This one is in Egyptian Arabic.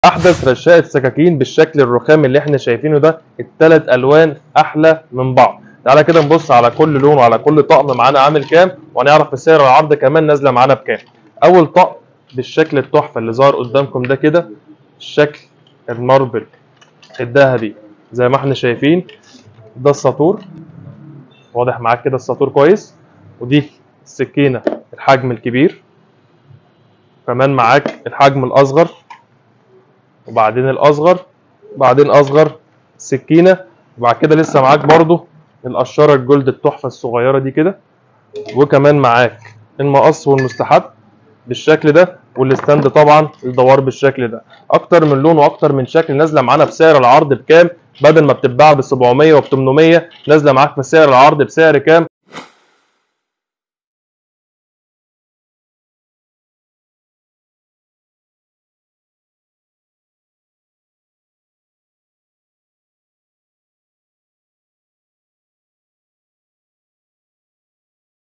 احدث رشاقه سكاكين بالشكل الرخامي اللي احنا شايفينه ده الثلاث الوان احلى من بعض تعالى كده نبص على كل لون وعلى كل طقم معانا عامل كام وهنعرف سعر العرض كمان نازله معانا بكام اول طقم بالشكل التحفه اللي ظهر قدامكم ده كده الشكل الماربل الذهبي زي ما احنا شايفين ده الساطور واضح معاك كده الساطور كويس ودي السكينه الحجم الكبير كمان معاك الحجم الاصغر وبعدين الاصغر بعدين اصغر سكينه وبعد كده لسه معاك برضو القشره الجلد التحفه الصغيره دي كده وكمان معاك المقص والمستحب بالشكل ده والستاند طبعا الدوار بالشكل ده اكتر من لون واكتر من شكل نازله معانا بسعر العرض بكام بدل ما بتتباع ب 700 وب 800 نازله معاك في سعر العرض بسعر كام